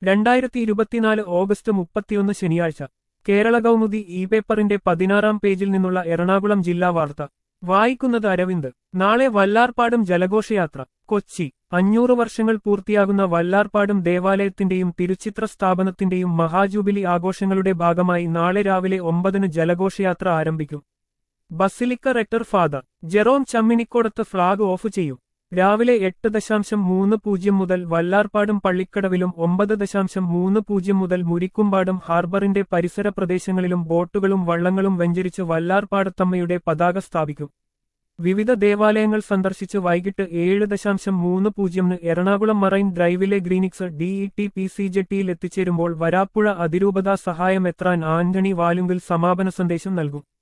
രണ്ടായിരത്തി ഇരുപത്തിനാല് ഓഗസ്റ്റ് മുപ്പത്തിയൊന്ന് ശനിയാഴ്ച കേരള കൗമുദി ഇ പേപ്പറിന്റെ പതിനാറാം പേജിൽ നിന്നുള്ള എറണാകുളം ജില്ലാ വാർത്ത വായിക്കുന്നത് അരവിന്ദ് നാളെ വല്ലാർപാടും ജലഘോഷയാത്ര കൊച്ചി അഞ്ഞൂറ് വർഷങ്ങൾ പൂർത്തിയാകുന്ന വല്ലാർപാടും ദേവാലയത്തിന്റെയും തിരുച്ചിത്ര സ്ഥാപനത്തിന്റെയും മഹാജൂബിലി ആഘോഷങ്ങളുടെ ഭാഗമായി നാളെ രാവിലെ ഒമ്പതിന് ജലഘോഷയാത്ര ആരംഭിക്കും basilica rector father Jerome Chamminikodath flag off ചെയ്യും രാവിലെ എട്ട് ദശാംശം മൂന്ന് പൂജ്യം മുതൽ വല്ലാർപാടും പള്ളിക്കടവിലും ഒമ്പത് ദശാംശം മൂന്ന് പൂജ്യം മുതൽ മുരിക്കുംപാടും ഹാർബറിന്റെ പരിസര പ്രദേശങ്ങളിലും ബോട്ടുകളും വള്ളങ്ങളും വെഞ്ചരിച്ച് വല്ലാർപാടത്തമ്മയുടെ പതാക സ്ഥാപിക്കും വിവിധ ദേവാലയങ്ങൾ സന്ദർശിച്ച് വൈകിട്ട് ഏഴ് ദശാംശം മൂന്ന് പൂജ്യമിന് എറണാകുളം മറൈൻ ഡ്രൈവിലെ ഗ്രീനിക്സ് ഡിഇടി പി സി ജെട്ടിയിൽ എത്തിച്ചേരുമ്പോൾ വരാപ്പുഴ അതിരൂപതാ സഹായം എത്രാൻ ആന്റണി വാലുങ്കിൽ സമാപന സന്ദേശം നൽകും